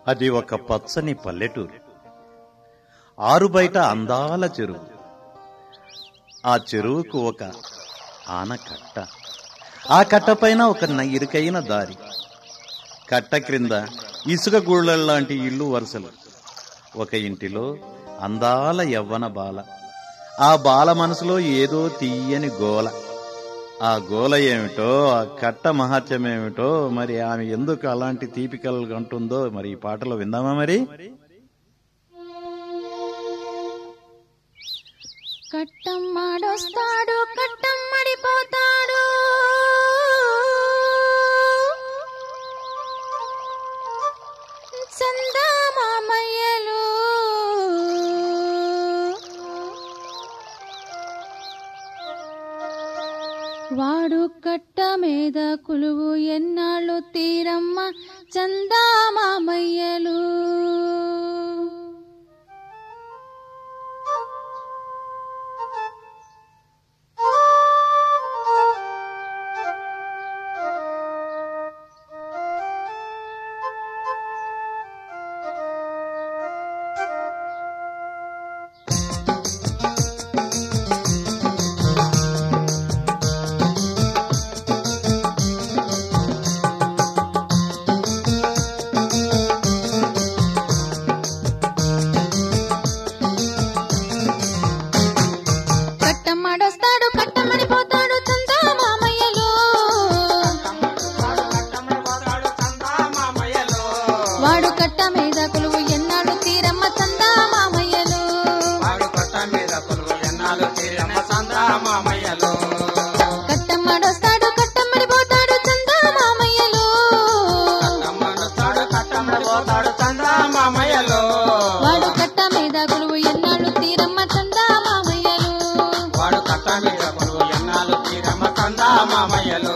అది ఒక పచ్చని పల్లెటూరు ఆరు బయట అందాల చెరువు ఆ చెరువుకు ఒక ఆనకట్ట ఆ కట్ట పైన ఒక న- ఇరుకైన దారి కట్ట క్రింద ఇసుక గూళ్ళలాంటి ఇల్లు వరుసలు ఒక ఇంటిలో అందాల యవ్వన బాల ఆ బాల మనసులో ఏదో తీయని గోల ఆ గోల ఏమిటో ఆ కట్ట మహత్యం ఏమిటో మరి ఆమె ఎందుకు అలాంటి తీపి కలలు అంటుందో మరి ఈ పాటలో విందామా మరి కట్టమ్మాడొస్తాడు కట్టమ్మడిపోతాడు చందామామయ్యలు వాడు కట్ట మీద కులువు ఎన్నాళ్ళు తీరమ్మ చందామామయ్యలు కట్టమ్మడొస్తాడు కట్టమ్మడిపోతాడు చందామామయ్యలు వాడు కట్ట మీద కొలువు ఎన్నాడు తీరమ్మ చందామామయ్యలు కట్టమ్మడొస్తాడు కట్టమ్మడిపోతాడు చందామామయ్యలు వాడు కట్ట మీద కొలువు ఎన్నాడు తీరమ్మ చందామామయ్యలు మామయ్యలో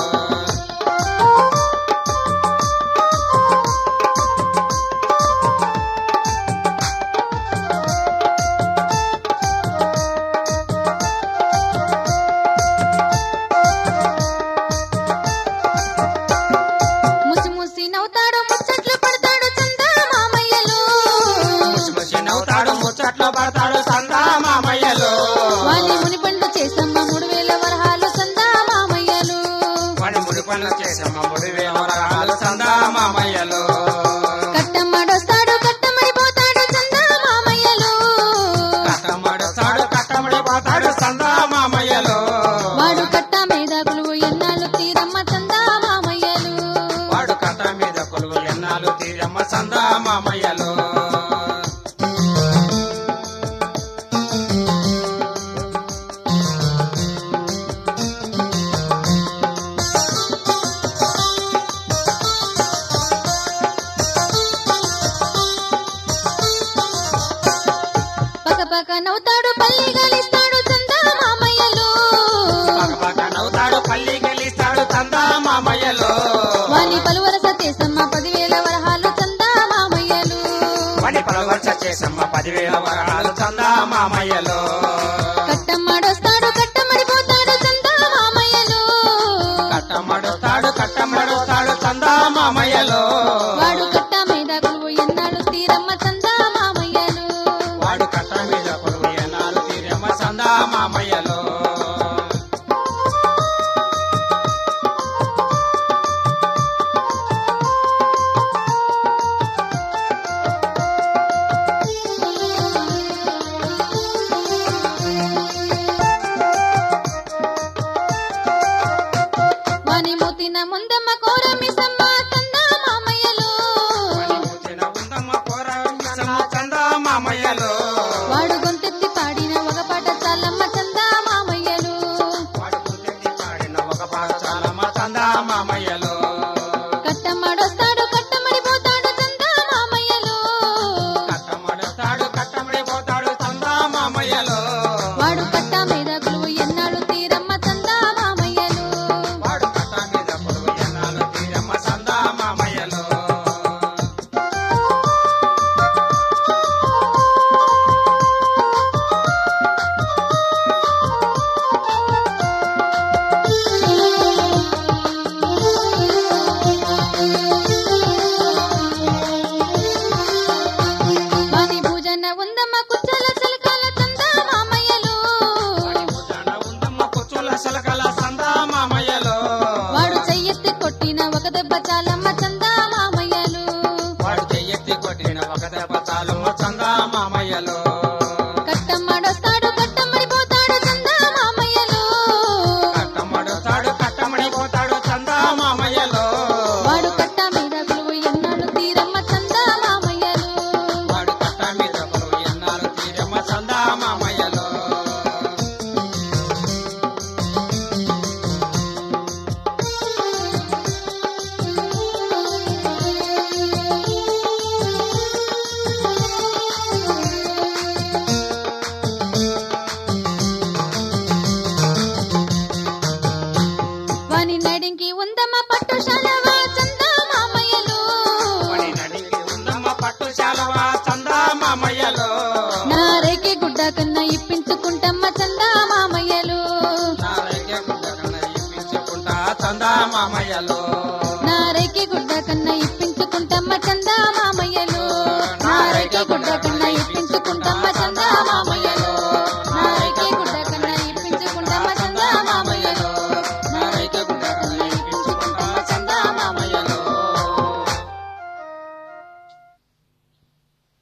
ముసి ముసి నవ్వుతాడు ముచ్చట్లు పడతాడు చందామామయ్యలు ముసి నవ్వుతాడు ముచ్చట్లో పడతాడు సందా మామయ్యలో వాణి ముని పండు చేసమ్మ మూడు వేల వరహాలు చందామామయ్యలు వాడి ముడి పనులు చేసమ్మ ముడి వేవరాలు సందా మామయ్యలో కట్టమ్మడొస్తాడు కట్టమ్మడిపోతాడు చందామామయ్యలు కట్టమడతాడు కట్టమడి పోతాడు సందా మామయ్యలో వాడు కట్ట మీద కొలువు ఎన్నాళ్ళు తీరమ్మ చందామామయ్యలు వాడు కట్ట మీద కొలువు ఎన్నాళ్ళు తీరమ్మ సందా మామయ్యలో పక్క పక్క నవ్వుతాడు పల్లి గలిస్తాడు చందామామయ్యలు పక్క నవ్వుతాడు పల్లి గెలిస్తాడు సందా మామయ్యలో వాణి పలువరస చేసమ్మ పదివేల వరహాలు చందామామయ్యలు వాడి పలవర్చ చేసమ్మ పదివేల వరాలు సందా మామయ్యలో కట్టమ్మడొస్తాడు కట్టమ్మడిపోతాడు చందామామయ్యలు కట్టమడుతాడు కట్టమడుతాడు సందా మామయ్యలో వాడు కట్ట మీద కొలువు ఎన్నాళ్ళు తీరమ్మ చందామామయ్యలు వాడు కట్ట మీద కొలువు ఎన్నాళ్ళు తీరమ్మ సందా మామయ్యలో మామయ్యలు